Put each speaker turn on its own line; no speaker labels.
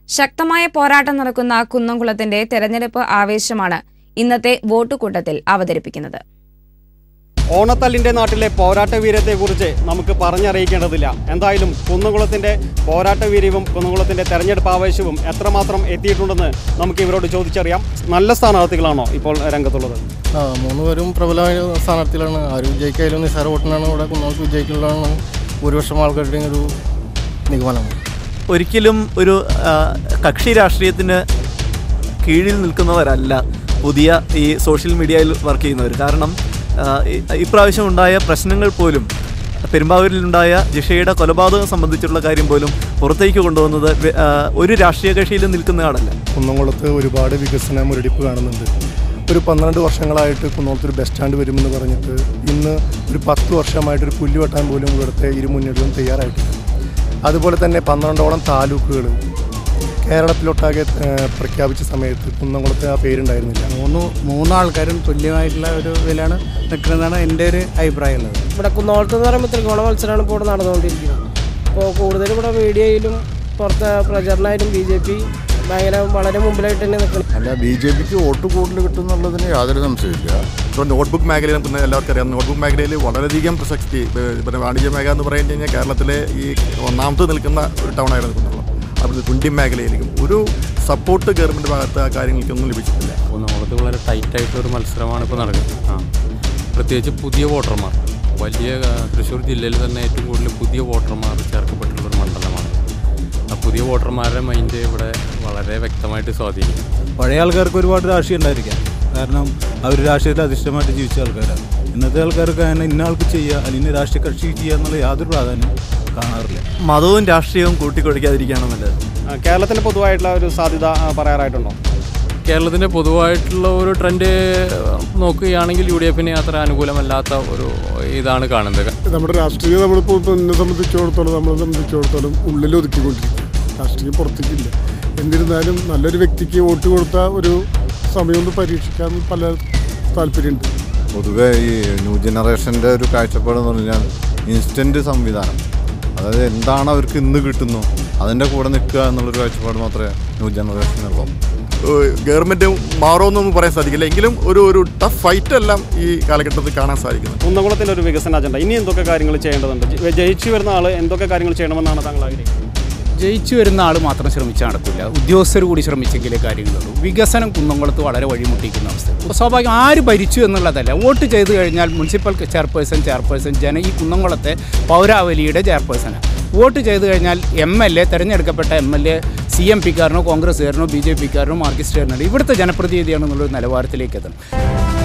ശക്തമായ പോരാട്ടം നടക്കുന്ന കുന്നംകുളത്തിന്റെ തെരഞ്ഞെടുപ്പ് ആവേശമാണ് ഇന്നത്തെ വോട്ടുകൂട്ടത്തിൽ അവതരിപ്പിക്കുന്നത്
ഓണത്തല്ലിൻ്റെ നാട്ടിലെ പോരാട്ട വീര്യത്തെക്കുറിച്ച് നമുക്ക് പറഞ്ഞറിയിക്കേണ്ടതില്ല എന്തായാലും കുന്നംകുളത്തിൻ്റെ പോരാട്ട വീര്യവും കുന്നംകുളത്തിൻ്റെ തെരഞ്ഞെടുപ്പ് ആവേശവും എത്രമാത്രം എത്തിയിട്ടുണ്ടെന്ന് നമുക്ക് ഇവരോട് ചോദിച്ചറിയാം നല്ല സ്ഥാനാർത്ഥികളാണോ ഇപ്പോൾ രംഗത്തുള്ളത്
ആ മൂന്ന് പേരും പ്രബലമായ സ്ഥാനാർത്ഥികളാണ് ആര് വിജയിക്കായാലും നിസ്സാര വോട്ടിനാണ് ഇവിടെ കുന്നോൾക്ക് വിജയിക്കുള്ളതാണ് ഭൂരിപക്ഷം ആൾക്കാരുടെയും ഒരു നിഗമനം
ഒരിക്കലും ഒരു ആ, കക്ഷി രാഷ്ട്രീയത്തിന് കീഴിൽ നിൽക്കുന്നവരല്ല പുതിയ ഈ സോഷ്യൽ മീഡിയയിൽ വർക്ക് ചെയ്യുന്നവർ കാരണം ആ, ഈ- ഇപ്രാവശ്യം ഉണ്ടായ പ്രശ്നങ്ങൾ പോലും പെരുമ്പാവൂരിലുണ്ടായ ജിഷയുടെ കൊലപാതകം സംബന്ധിച്ചുള്ള കാര്യം പോലും പുറത്തേക്ക് കൊണ്ടുവന്നത് വെ- ആ, ഒരു രാഷ്ട്രീയ കക്ഷിയിലും നിൽക്കുന്നയാളല്ല
കുന്നംകുളത്ത് ഒരുപാട് വികസന മുരടിപ്പ് കാണുന്നുണ്ട് ഒരു പന്ത്രണ്ട് വർഷങ്ങളായിട്ട് കുന്നോളത്ത് ഒരു ബസ് സ്റ്റാൻഡ് വരുമെന്ന് പറഞ്ഞിട്ട് ഇന്ന് ഒരു പത്ത് വർഷമായിട്ട് ഒരു പുല്ല് വെട്ടാൻ പോലും ഇവിടുത്തെ ഇരു മുന്നണികളും തയ്യാറായിട്ടില്ല അതുപോലെ തന്നെ പന്ത്രണ്ടോളം താലൂക്കുകൾ കേരളത്തിലൊട്ടാകെ ഏഹ്, പ്രഖ്യാപിച്ച സമയത്ത് കുന്നംകുളത്ത് ആ പേരുണ്ടായിരുന്നില്ല
മൂന്ന് മൂന്നാൾക്കാരും തുല്യമായിട്ടുള്ള ഒരു ഇതിലാണ് നിൽക്കുന്നതാണ് എൻ്റെ ഒരു അഭിപ്രായം ഉള്ളത്
ഇവിടെ കുന്നോളത്ത് എന്ന് പറയുമ്പോൾ ത്രികോണ മത്സരമാണ് ഇപ്പോൾ ഇവിടെ നടന്നുകൊണ്ടിരിക്കുന്നത് അപ്പോൾ കൂടുതലും ഇവിടെ മീഡിയയിലും പുറത്ത് പ്രചരണമായാലും ബി ജെ പി ഭയങ്കര വളരെ മുമ്പിലായിട്ട് തന്നെ നിൽക്കണം
അല്ല ബി ജെ പിക്ക് വോട്ട് കൂടുതൽ കിട്ടുന്നുള്ളതിന് യാതൊരു സംശയമില്ല
ഇപ്പോൾ നോട്ട്ബുക്ക് മേഖലയിൽ നമുക്ക് എല്ലാവർക്കും അറിയാം നോട്ട്ബുക്ക് മേഖലയിൽ വളരെയധികം പ്രസക്തി ഏഹ് പിന്നെ വാണിജ്യ മേഖല എന്ന് പറഞ്ഞു കഴിഞ്ഞാൽ കേരളത്തിലെ ഈ ഒന്നാമത് നിൽക്കുന്ന ഒരു ടൗൺ ആയിരുന്നു കുന്നംകുളം അപ്പോൾ തുണ്ടി മേഖലയിലേക്കും ഒരു സപ്പോർട്ട് ഗവൺമെൻറ് ഭാഗത്ത് ആ കാര്യങ്ങൾക്കൊന്നും ലഭിച്ചിട്ടില്ല
കുന്നംകുളത്ത് വളരെ ടൈറ്റായിട്ടുള്ള ഒരു മത്സരമാണ് ഇപ്പോൾ നടക്കുന്നത് ആ പ്രത്യേകിച്ച് പുതിയ വോട്ടർമാർ വലിയ ആ, തൃശ്ശൂർ ജില്ലയിൽ തന്നെ ഏറ്റവും കൂടുതൽ പുതിയ വോട്ടർമാർ ചേർക്കപ്പെട്ടുള്ള ഒരു മണ്ഡലമാണ് ആ പുതിയ വോട്ടർമാരുടെ മൈൻഡ് ഇവിടെ വളരെ വ്യക്തമായിട്ട് സ്വാധീനിക്കും
പഴയ ആൾക്കാർക്ക് ഒരുപാട് രാഷ്ട്രീയം ഉണ്ടായിരിക്കാം കാരണം അവർ രാഷ്ട്രീയത്തിൽ അധിഷ്ഠമായിട്ട് ജീവിച്ച ആൾക്കാരാണ് ഇന്നത്തെ ആൾക്കാർക്ക് അങ്ങനെ ഇന്ന ആൾക്ക് ചെയ്യുക അല്ലെങ്കിൽ രാഷ്ട്രീയ കക്ഷി ചെയ്യുക എന്നുള്ള യാതൊരു പ്രാധാന്യം കാണാറില്ല
മതവും രാഷ്ട്രീയവും കൂട്ടിക്കൊടുക്കാതിരിക്കുകയാണ് നല്ലത്
ആ, കേരളത്തിന് പൊതുവായിട്ടുള്ള ഒരു സാധ്യത ആ, പറയാറായിട്ടുണ്ടോ
കേരളത്തിൻ്റെ പൊതുവായിട്ടുള്ള ഒരു ട്രെൻഡ് നോക്കുകയാണെങ്കിൽ യു ഡി എഫിന് അത്ര അനുകൂലമല്ലാത്ത ഒരു ഇതാണ് കാണുന്നത്
നമ്മുടെ രാഷ്ട്രീയം നമ്മളിപ്പോൾ ഇപ്പോൾ എന്നെ സംബന്ധിച്ചിടത്തോളം നമ്മളെ സംബന്ധിച്ചിടത്തോളം ഉള്ളിൽ ഒതുക്കിക്കൊണ്ടിരിക്കും രാഷ്ട്രീയം പുറത്തേക്കില്ല എന്നിരുന്നാലും നല്ലൊരു വ്യക്തിക്ക് വോട്ട് കൊടുത്ത ഒരു സമയമൊന്ന് പരീക്ഷിക്കാൻ പല താല്പര്യമുണ്ട്
പൊതുവെ ഈ ന്യൂ ജനറേഷൻ്റെ ഒരു കാഴ്ചപ്പാടെന്ന് പറഞ്ഞാൽ ഇൻസ്റ്റൻറ്റ് സംവിധാനം അതായത് എന്താണ് അവർക്ക് ഇന്ന് കിട്ടുന്നു അതിൻ്റെ കൂടെ നിൽക്കുക എന്നുള്ളൊരു കാഴ്ചപ്പാട് മാത്രമേ ന്യൂ ജനറേഷനുള്ളൂ
ഏഹ് ഗവൺമെൻറ് മാറുമെന്നൊന്നും പറയാൻ സാധിക്കില്ല എങ്കിലും ഒരു ഒരു ടഫ് ഫൈറ്റ് എല്ലാം ഈ കാലഘട്ടത്തിൽ കാണാൻ സാധിക്കുന്നത്
കുന്നംകുളത്തിൻ്റെ ഒരു വികസന അജണ്ട ഇനി എന്തൊക്കെ കാര്യങ്ങൾ ചെയ്യേണ്ടതുണ്ട് ജ- ജയിച്ചു വരുന്ന ആൾ എന്തൊക്കെ കാര്യങ്ങൾ ചെയ്യണമെന്നാണ് താങ്കൾ ആഗ്രഹിക്കുന്നത്
ജയിച്ചു വരുന്ന ആൾ മാത്രം ശ്രമിച്ചാൽ നടക്കില്ല ഉദ്യോഗസ്ഥർ കൂടി ശ്രമിച്ചെങ്കിലേ കാര്യങ്ങളുള്ളൂ വികസനം കുന്നംകുളത്ത് വളരെ വഴിമുട്ടിക്കുന്ന അവസ്ഥ സ്വാഭാവികം ആര് ഭരിച്ചു എന്നുള്ളതല്ല വോട്ട് ചെയ്തു കഴിഞ്ഞാൽ മുനിസിപ്പൽ ചെയർപേഴ്സൺ ചെയർപേഴ്സൺ ജന ഈ കുന്നംകുളത്തെ പൗരാവലിയുടെ ചെയർപേഴ്സണാണ് വോട്ട് ചെയ്തു കഴിഞ്ഞാൽ എം എൽ എ തിരഞ്ഞെടുക്കപ്പെട്ട M L A C M പിക്കാരനോ കോൺഗ്രസ്സുകാരനോ ബി ജെ പിക്കാരനോ മാർക്സിസ്റ്റുകാരനോ ഇവിടുത്തെ ജനപ്രതിനിധിയാണെന്നുള്ളൊരു നിലവാരത്തിലേക്ക് എത്തണം